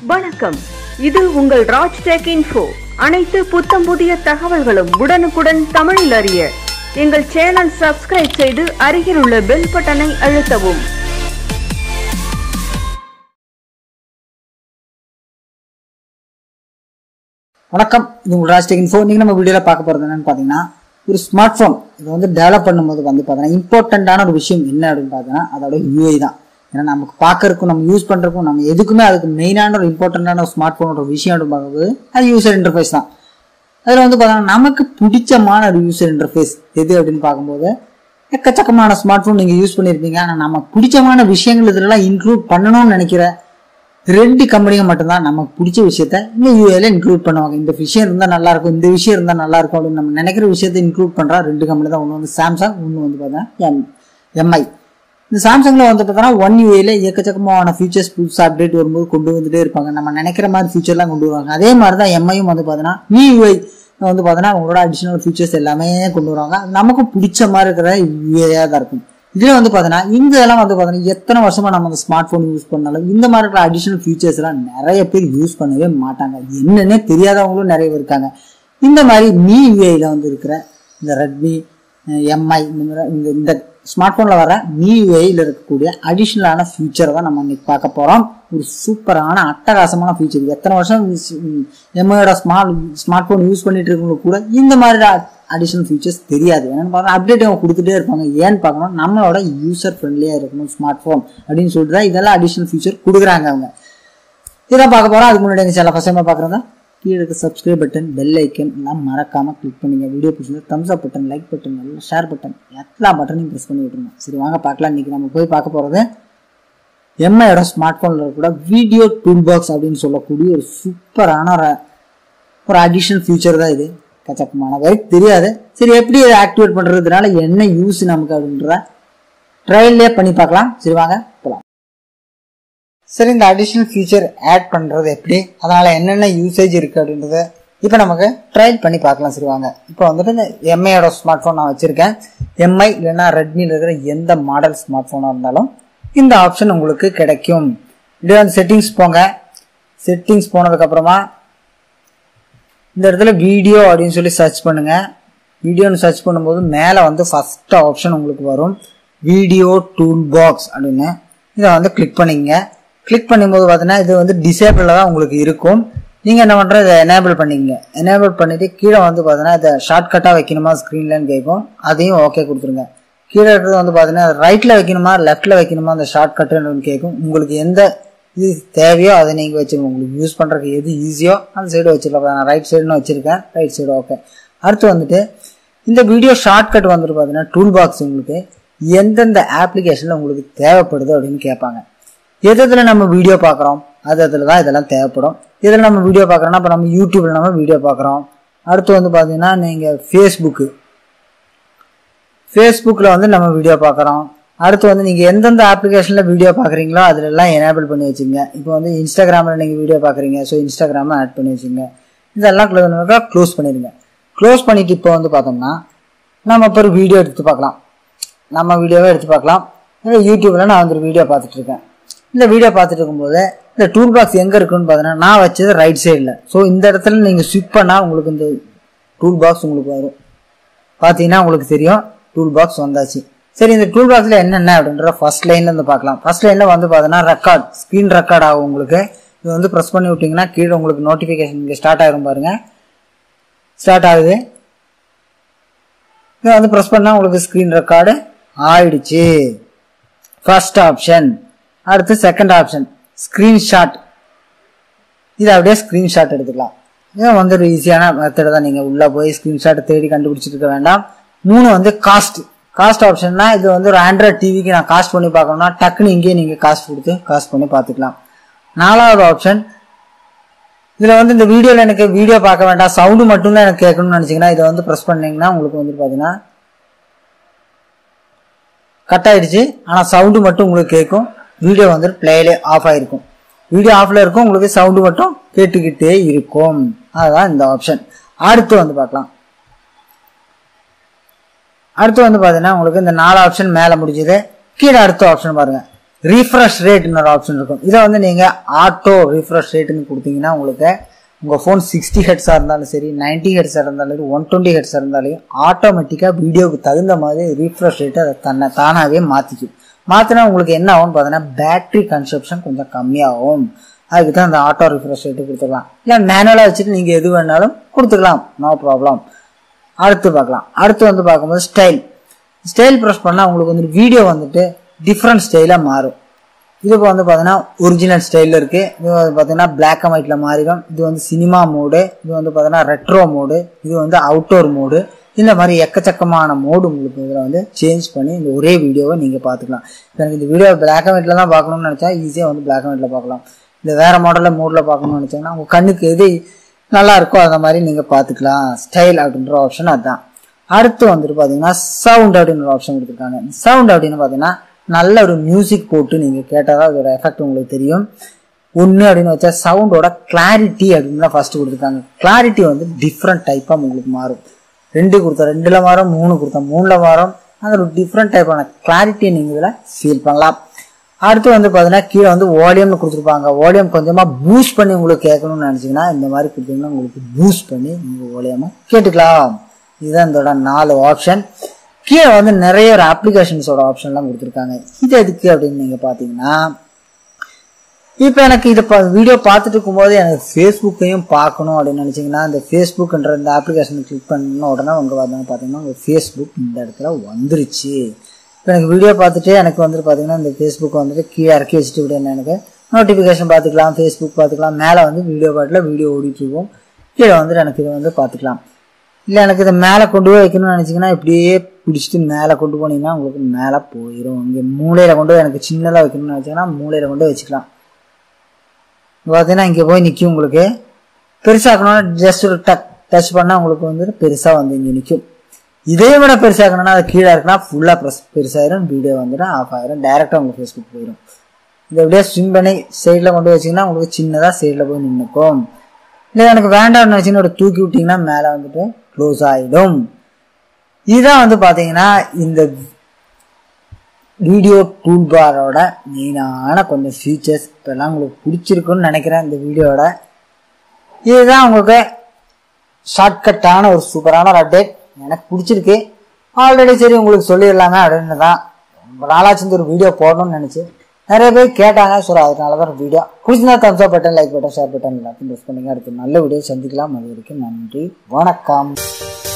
வணக்கம் இது உங்கள் ராஜ் டெக் இன்ஃபோ அனைத்து புத்தம் புதிய தகவல்களும் உடனுக்குடன் தமிழில் அறிய எங்கள் சேனல் சப்ஸ்கிரைப் செய்து அருகில் உள்ள பெல் பட்டனை அழுத்தவும் வணக்கம் இது உங்கள் ராஜ்டெக் இன்ஃபோ நீங்கள் நம்ம வீடியோவில் பார்க்க போகிறது என்னன்னு பார்த்தீங்கன்னா ஒரு ஸ்மார்ட் ஃபோன் இது வந்து டெவலப் பண்ணும்போது வந்து பார்த்தீங்கன்னா இம்பார்ட்டண்ட்டான ஒரு விஷயம் என்ன அப்படின்னு பார்த்தீங்கன்னா அதோட யூஐ தான் ஏன்னா நமக்கு பார்க்கறதுக்கும் நம்ம யூஸ் பண்ணுறதுக்கும் நம்ம எதுக்குமே அதுக்கு மெயினான ஒரு இம்பார்ட்டண்ட்டான ஒரு ஸ்மார்ட் ஃபோனோட விஷயம் அப்படின்னு பார்க்கும்போது அது யூசர் இன்டர்ஃபேஸ் தான் அதில் வந்து பார்த்தீங்கன்னா நமக்கு பிடிச்சமான ஒரு யூசர் இன்டர்ஃபேஸ் எது அப்படின்னு பார்க்கும்போது எக்கச்சக்கமான ஸ்மார்ட் ஃபோன் நீங்கள் யூஸ் பண்ணியிருப்பீங்க ஆனால் நமக்கு பிடிச்சமான விஷயங்கள் இதெல்லாம் இன்க்ளூட் பண்ணணும்னு நினைக்கிற ரெண்டு கம்பெனிகள் மட்டும்தான் நமக்கு பிடிச்ச விஷயத்த இந்த யூஏல இன்க்ளூட் பண்ணுவாங்க இந்த விஷயம் இருந்தால் நல்லா இருக்கும் இந்த விஷயம் இருந்தால் நல்லா இருக்கும் அப்படின்னு நம்ம நினைக்கிற விஷயத்தை இன்க்ளூட் பண்ணுறா ரெண்டு கம்பெனி தான் ஒன்று வந்து சாம்சங் ஒன்று வந்து பார்த்தீங்கன்னா எம் எம்ஐ இந்த சாம்சங்கில் வந்து பார்த்தோன்னா ஒன் யூஏல எக்கச்சக்கமான ஃபீச்சர்ஸ் புதுசாக அப்டேட் வரும்போது கொண்டு வந்துட்டே இருப்பாங்க நம்ம நினைக்கிற மாதிரி ஃபீச்சர்லாம் கொண்டு வருவாங்க அதே மாதிரி தான் எம்ஐயும் வந்து பார்த்தோன்னா மீ யூஐ வந்து பார்த்தோன்னா அவங்களோட அடிஷனல் ஃபீச்சர்ஸ் எல்லாமே கொண்டு வருவாங்க அது நமக்கு பிடிச்ச மாதிரி இருக்கிற யூஏயாக தான் இருக்கும் இதுல வந்து பார்த்தீங்கன்னா இந்த இதெல்லாம் வந்து பார்த்தீங்கன்னா எத்தனை வருஷமா நம்ம அந்த ஸ்மார்ட் ஃபோன் யூஸ் பண்ணாலும் இந்த மாதிரி இருக்கிற அடிஷனல் ஃபீச்சர்ஸ் எல்லாம் நிறைய பேர் யூஸ் பண்ணவே மாட்டாங்க அது என்னன்னே தெரியாதவங்களும் நிறைய பேர் இருக்காங்க இந்த மாதிரி மீ யூஐல வந்து இருக்கிற இந்த ரெட்மி எம்ஐ இந்த மாதிரி இந்த இந்த ஸ்மார்ட் ஃபோனில் வர மீ யூஐயில் இருக்கக்கூடிய அடிஷ்னலான ஃபீச்சரை தான் நம்ம இன்னைக்கு பார்க்க போகிறோம் ஒரு சூப்பரான அட்டகாசமான ஃபீச்சர் எத்தனை வருஷம் எம்ஐயோட ஸ்மார்ட் ஸ்மார்ட் ஃபோன் யூஸ் பண்ணிட்டு இருக்கவங்களுக்கு கூட இந்த மாதிரி அடிஷனல் ஃபீச்சர்ஸ் தெரியாது என்னன்னு பார்த்தா அப்டேட் அவங்க கொடுத்துட்டே இருப்பாங்க ஏன்னு பார்க்கணும் நம்மளோட யூசர் ஃப்ரெண்ட்லியாக இருக்கணும் ஸ்மார்ட் ஃபோன் அப்படின்னு சொல்லிட்டு தான் இதெல்லாம் அடிஷனல் ஃபீச்சர் கொடுக்குறாங்க அவங்க இதான் பார்க்க போகிறோம் அதுக்கு முன்னாடி எங்கள் சேனல் ஃபஸ்ட் டைம் பார்க்குறதா கீழே இருக்க சப்ஸ்கிரைப் பட்டன் பெல் ஐக்கன் எல்லாம் மறக்காமல் கிளிக் பண்ணுங்க வீடியோ பிடிச்சிருந்தா thumbs up button like button எல்லாம் ஷேர் பட்டன் எல்லா பட்டனையும் ப்ரெஸ் பண்ணி விட்டுருங்க சரி வாங்க பார்க்கலாம் இன்றைக்கி நம்ம போய் பார்க்க போகிறது எம்ஐயோட ஸ்மார்ட் ஃபோனில் கூட வீடியோ டூல் பாக்ஸ் அப்படின்னு சொல்லக்கூடிய ஒரு சூப்பரான ஒரு ஒரு அடிஷனல் ஃபியூச்சர் தான் இது கச்சக்கமான வரைக்கும் தெரியாது சரி எப்படி இதை ஆக்டிவேட் பண்ணுறதுனால என்ன யூஸ் நமக்கு அப்படின்றத ட்ரையல்லே பண்ணி பார்க்கலாம் சரி வாங்க போகலாம் சரி இந்த அடிஷனல் ஃபீச்சர் ஆட் பண்ணுறது எப்படி அதனால் என்னென்ன யூசேஜ் இருக்குது அப்படின்றத இப்போ நமக்கு ட்ரையல் பண்ணி பார்க்கலாம் சரி வாங்க இப்போ வந்துட்டு இந்த எம்ஐயோட ஸ்மார்ட் ஃபோன் நான் வச்சுருக்கேன் எம்ஐ இல்லைன்னா ரெட்மியில் இருக்கிற எந்த மாடல் ஸ்மார்ட் ஃபோனாக இருந்தாலும் இந்த ஆப்ஷன் உங்களுக்கு கிடைக்கும் இப்படியே வந்து செட்டிங்ஸ் போங்க செட்டிங்ஸ் போனதுக்கப்புறமா இந்த இடத்துல வீடியோ அப்படின்னு சொல்லி சர்ச் பண்ணுங்க வீடியோன்னு சர்ச் பண்ணும்போது மேலே வந்து ஃபஸ்ட் ஆப்ஷன் உங்களுக்கு வரும் வீடியோ டூல் பாக்ஸ் அப்படின்னு இதை வந்து கிளிக் பண்ணிங்க கிளிக் பண்ணும்போது பார்த்தீங்கன்னா இது வந்து டிசேபிளில் தான் உங்களுக்கு இருக்கும் நீங்கள் என்ன பண்ணுற இதை எனேபிள் பண்ணிங்க எனேபிள் பண்ணிவிட்டு கீழே வந்து பார்த்தீங்கன்னா இதை ஷார்ட்கட்டாக வைக்கணுமா ஸ்க்ரீன்லன்னு கேட்கும் அதையும் ஓகே கொடுத்துருங்க கீழே இருக்கிறது வந்து பார்த்தீங்கன்னா ரைட்டில் வைக்கணுமா லெஃப்ட்டில் வைக்கணுமா அந்த ஷார்ட்கட்டுன்னு கேட்கும் உங்களுக்கு எந்த இது தேவையோ அதை நீங்கள் வச்சுருங்க உங்களுக்கு யூஸ் பண்ணுறதுக்கு எது ஈஸியோ அந்த சைடு வச்சுருக்கலாம் நான் ரைட் சைடுன்னு வச்சுருக்கேன் ரைட் சைடு ஓகே அடுத்து வந்துட்டு இந்த வீடியோ ஷார்ட்கட் வந்துட்டு பார்த்தீங்கன்னா டூல் பாக்ஸ் உங்களுக்கு எந்தெந்த ஆப்ளிகேஷனில் உங்களுக்கு தேவைப்படுது அப்படின்னு கேட்பாங்க எது இதில் நம்ம வீடியோ பார்க்குறோம் அது அதில் தான் இதெல்லாம் தேவைப்படும் இதில் நம்ம வீடியோ பார்க்குறோன்னா இப்போ நம்ம யூடியூப்பில் நம்ம வீடியோ பார்க்குறோம் அடுத்து வந்து பார்த்தீங்கன்னா நீங்கள் ஃபேஸ்புக்கு ஃபேஸ்புக்கில் வந்து நம்ம வீடியோ பார்க்குறோம் அடுத்து வந்து நீங்கள் எந்தெந்த ஆப்ளிகேஷனில் வீடியோ பார்க்குறீங்களோ அதிலெல்லாம் எனேபிள் பண்ணி வச்சுங்க இப்போ வந்து இன்ஸ்டாகிராமில் நீங்கள் வீடியோ பார்க்குறீங்க ஸோ இன்ஸ்டாகிராமை ஆட் பண்ணி வச்சுங்க இதெல்லாம் க்ளோஸ் க்ளோஸ் பண்ணிடுங்க க்ளோஸ் பண்ணிவிட்டு இப்போ வந்து பார்த்தோம்னா நம்ம இப்போ ஒரு வீடியோ எடுத்து பார்க்கலாம் நம்ம வீடியோவை எடுத்து பார்க்கலாம் யூடியூப்பில் நான் வந்து ஒரு வீடியோ பார்த்துட்டு இருக்கேன் இந்த வீடியோ பார்த்துட்டு இருக்கும்போது இந்த டூல் பாக்ஸ் எங்கே இருக்குன்னு பார்த்தீங்கன்னா நான் வச்சது ரைட் சைடில் ஸோ இந்த இடத்துல நீங்கள் ஸ்விப் பண்ணால் உங்களுக்கு இந்த டூல் பாக்ஸ் உங்களுக்கு வரும் பார்த்தீங்கன்னா உங்களுக்கு தெரியும் டூல் பாக்ஸ் வந்தாச்சு சரி இந்த டூல் பாக்ஸில் என்னென்ன அப்படின்ற ஃபர்ஸ்ட் லைன்ல இருந்து பார்க்கலாம் ஃபர்ஸ்ட் லைனில் வந்து பார்த்தீங்கன்னா ரெக்கார்ட் ஸ்க்ரீன் ரெக்கார்ட் ஆகும் உங்களுக்கு இது வந்து ப்ரெஸ் பண்ணி விட்டிங்கன்னா கீழே உங்களுக்கு நோட்டிஃபிகேஷன் இங்கே ஸ்டார்ட் ஆகிரும் பாருங்க ஸ்டார்ட் ஆகுது இதை வந்து ப்ரெஸ் பண்ணால் உங்களுக்கு ஸ்க்ரீன் ரெக்கார்டு ஆயிடுச்சு ஃபர்ஸ்ட் ஆப்ஷன் அடுத்து செகண்ட் ஆப்ஷன் ஸ்க்ரீன்ஷாட் இது அப்படியே ஸ்க்ரீன்ஷாட் எடுத்துக்கலாம் இது வந்து ஒரு ஈஸியான மெத்தட் தான் நீங்கள் உள்ளே போய் ஸ்க்ரீன்ஷாட் தேடி கண்டுபிடிச்சிட்டு இருக்க வேண்டாம் மூணு வந்து காஸ்ட் காஸ்ட் ஆப்ஷன்னா இது வந்து ஒரு ஆண்ட்ராய்ட் டிவிக்கு நான் காஸ்ட் பண்ணி பார்க்கணும்னா டக்குன்னு இங்கேயே நீங்கள் காஸ்ட் கொடுத்து காஸ்ட் பண்ணி பார்த்துக்கலாம் நாலாவது ஆப்ஷன் இதில் வந்து இந்த வீடியோவில் எனக்கு வீடியோ பார்க்க வேண்டாம் சவுண்டு மட்டும்தான் எனக்கு கேட்கணும்னு நினச்சிங்கன்னா இதை வந்து ப்ரெஸ் பண்ணிங்கன்னா உங்களுக்கு வந்து பார்த்தீங்கன்னா கட் ஆயிடுச்சு ஆனால் சவுண்டு மட்டும் உங்களுக்கு கேட்கும் வீடியோ வந்து பிளேலே ஆஃப் ஆகிருக்கும் வீடியோ ஆஃப்ல இருக்கும் உங்களுக்கு சவுண்டு மட்டும் கேட்டுக்கிட்டே இருக்கும் அதுதான் இந்த ஆப்ஷன் அடுத்து வந்து பார்க்கலாம் அடுத்து வந்து பார்த்தீங்கன்னா உங்களுக்கு இந்த நாலு ஆப்ஷன் மேலே முடிஞ்சது கீழே அடுத்த ஆப்ஷன் பாருங்க ரீஃப்ரெஷ் ரேட்னு ஒரு ஆப்ஷன் இருக்கும் இதை வந்து நீங்கள் ஆட்டோ ரீஃப்ரெஷ் ரேட்டுன்னு கொடுத்தீங்கன்னா உங்களுக்கு உங்கள் ஃபோன் சிக்ஸ்டி ஹெட்ஸாக இருந்தாலும் சரி நைன்டி ஹெட்ஸாக இருந்தாலும் சரி ஒன் டுவெண்ட்டி ஹெட்ஸாக இருந்தாலும் ஆட்டோமேட்டிக்காக வீடியோவுக்கு தகுந்த மாதிரி ரீஃப்ரெஷ் ரேட்டு அதை தன்னை தானாகவே மாற்றிக்கும் மாற்றினா உங்களுக்கு என்ன ஆகும்னு பார்த்தீங்கன்னா பேட்டரி கன்சப்ஷன் கொஞ்சம் கம்மியாகும் அதுக்கு தான் அந்த ஆட்டோ ரிஃப்ரெஷ் ரேட்டு கொடுத்துக்கலாம் இல்லை மேனுவலாக வச்சுட்டு நீங்கள் எது வேணாலும் கொடுத்துக்கலாம் நோ ப்ராப்ளம் அடுத்து பார்க்கலாம் அடுத்து வந்து பார்க்கும்போது ஸ்டைல் ஸ்டைல் ப்ரெஸ் பண்ணால் உங்களுக்கு வந்து வீடியோ வந்துட்டு டிஃப்ரெண்ட் ஸ்டைலாக மாறும் இது இப்போ வந்து பார்த்தீங்கன்னா ஒரிஜினல் ஸ்டைலில் இருக்குது இது வந்து பார்த்தீங்கன்னா பிளாக் அண்ட் ஒயிட்டில் மாறிடும் இது வந்து சினிமா மோடு இது வந்து பார்த்தீங்கன்னா ரெட்ரோ மோடு இது வந்து அவுட்டோர் மோடு இந்த மாதிரி எக்கச்சக்கமான மோடு உங்களுக்கு இதில் வந்து சேஞ்ச் பண்ணி இந்த ஒரே வீடியோவை நீங்கள் பார்த்துக்கலாம் இப்போ எனக்கு இந்த வீடியோ பிளாக் அண்ட் ஒயிட்டில் தான் பார்க்கணும்னு நினச்சா ஈஸியாக வந்து பிளாக் அண்ட் ஒயிட்டில் பார்க்கலாம் இல்லை வேறு மாடலில் மோடில் பார்க்கணும்னு நினச்சிங்கன்னா உங்கள் கண்ணுக்கு எது நல்லா இருக்கோ அந்த மாதிரி நீங்கள் பார்த்துக்கலாம் ஸ்டைல் அப்படின்ற ஆப்ஷன் அதுதான் அடுத்து வந்துட்டு பார்த்தீங்கன்னா சவுண்ட் அப்படின்னு ஒரு ஆப்ஷன் கொடுத்துருக்காங்க சவுண்ட் அப்படின்னு பார்த்தீங்கன்னா நல்ல ஒரு மியூசிக் போட்டு நீங்கள் கேட்டால் தான் அதோட எஃபெக்ட் உங்களுக்கு தெரியும் ஒன்று அப்படின்னு வச்சா சவுண்டோட கிளாரிட்டி அப்படின்னு தான் ஃபர்ஸ்ட் கொடுத்துருக்காங்க கிளாரிட்டி வந்து டிஃப்ரெண்ட் டைப்பாக உங்களுக்கு மாறும் ரெண்டு கொடுத்தா ரெண்டுல மாறும் மூணு கொடுத்தா மூணுல மாறும் அந்த ஒரு டிஃப்ரெண்ட் டைப்பான கிளாரிட்டியை நீங்கள் இதில் ஃபீல் பண்ணலாம் அடுத்து வந்து பார்த்தீங்கன்னா கீழே வந்து வால்யூம்னு கொடுத்துருப்பாங்க வால்யூம் கொஞ்சமாக பூஸ்ட் பண்ணி உங்களுக்கு கேட்கணும்னு நினச்சிங்கன்னா இந்த மாதிரி கொடுத்தீங்கன்னா உங்களுக்கு பூஸ்ட் பண்ணி நீங்கள் வால்யூமை கேட்டுக்கலாம் இதுதான் இதோட நாலு ஆப்ஷன் கீழே வந்து நிறைய ஒரு அப்ளிகேஷன்ஸோட ஆப்ஷன்லாம் கொடுத்துருக்காங்க இது எதுக்கு அப்படின்னு நீங்கள் பார்த்தீங்கன்னா இப்போ எனக்கு இதை வீடியோ பார்த்துட்டு இருக்கும்போது எனக்கு ஃபேஸ்புக்கையும் பார்க்கணும் அப்படின்னு நினச்சிங்கன்னா இந்த ஃபேஸ்புக்ன்ற இந்த அப்ளிகேஷனை கிளிக் பண்ண உடனே உங்கள் வந்து பார்த்தீங்கன்னா உங்கள் ஃபேஸ்புக் இந்த இடத்துல வந்துருச்சு இப்போ எனக்கு வீடியோ பார்த்துட்டு எனக்கு வந்துட்டு பார்த்தீங்கன்னா இந்த ஃபேஸ்புக் வந்துட்டு கீழே இறக்கி வச்சுட்டு விட எனக்கு நோட்டிஃபிகேஷன் பார்த்துக்கலாம் ஃபேஸ்புக் பார்த்துக்கலாம் மேலே வந்து வீடியோ பாட்டில் வீடியோ ஓடிட்டு இருக்கும் கீழே வந்துட்டு எனக்கு இதை வந்து பார்த்துக்கலாம் இல்லை எனக்கு இதை மேலே கொண்டு போய் வைக்கணும்னு நினச்சிங்கன்னா இப்படியே பிடிச்சிட்டு மேலே கொண்டு போனீங்கன்னா உங்களுக்கு மேலே போயிடும் இங்கே மூளையில் கொண்டு போய் எனக்கு சின்னதாக வைக்கணும்னு நினச்சிங்கன்னா மூளையில் கொண்டு போய் வச்சுக்கலாம் பார்த்தீங்கன்னா இங்கே போய் நிற்கும் உங்களுக்கு பெருசாக்கணும்னா ஜஸ்ட் ஒரு டக் டச் பண்ணால் உங்களுக்கு வந்து பெருசாக வந்து இங்கே நிற்கும் இதே விட பெருசாக்கணும்னா அது கீழே இருக்குன்னா ஃபுல்லாக ப்ரெஸ் பெருசாயிரும் வீடியோ வந்துடும் ஆஃப் ஆயிரும் டேரெக்டாக உங்களுக்கு ஃபேஸ்புக் போயிடும் இதை அப்படியே ஸ்விம் பண்ணி சைடில் கொண்டு வச்சிங்கன்னா உங்களுக்கு சின்னதாக சைடில் போய் நின்றுக்கும் இல்லை எனக்கு வேண்டாம்னு வச்சுன்னு ஒரு தூக்கி விட்டிங்கன்னா மேலே வந்துட்டு க்ளோஸ் ஆகிடும் இதுதான் வந்து பார்த்தீங்கன்னா இந்த வீடியோ டூல் பாரோட மெயினான கொஞ்சம் ஃபீச்சர்ஸ் இப்போல்லாம் உங்களுக்கு பிடிச்சிருக்குன்னு நினைக்கிறேன் இந்த வீடியோட இதுதான் உங்களுக்கு ஷார்ட்கட்டான ஒரு சூப்பரான ஒரு அப்டேட் எனக்கு பிடிச்சிருக்கு ஆல்ரெடி சரி உங்களுக்கு சொல்லிடலாமே அப்படின்னு தான் ரொம்ப நாளாச்சு இந்த ஒரு வீடியோ போடணும்னு நினச்சி நிறைய பேர் கேட்டாங்க ஸோ அதனால தான் ஒரு வீடியோ பிடிச்சிருந்தா thumbs up button like button share button எல்லாத்தையும் ப்ரெஸ் பண்ணுங்க அடுத்து நல்ல வீடியோ சந்திக்கலாம் அது வரைக்கும் நன்றி வணக்கம்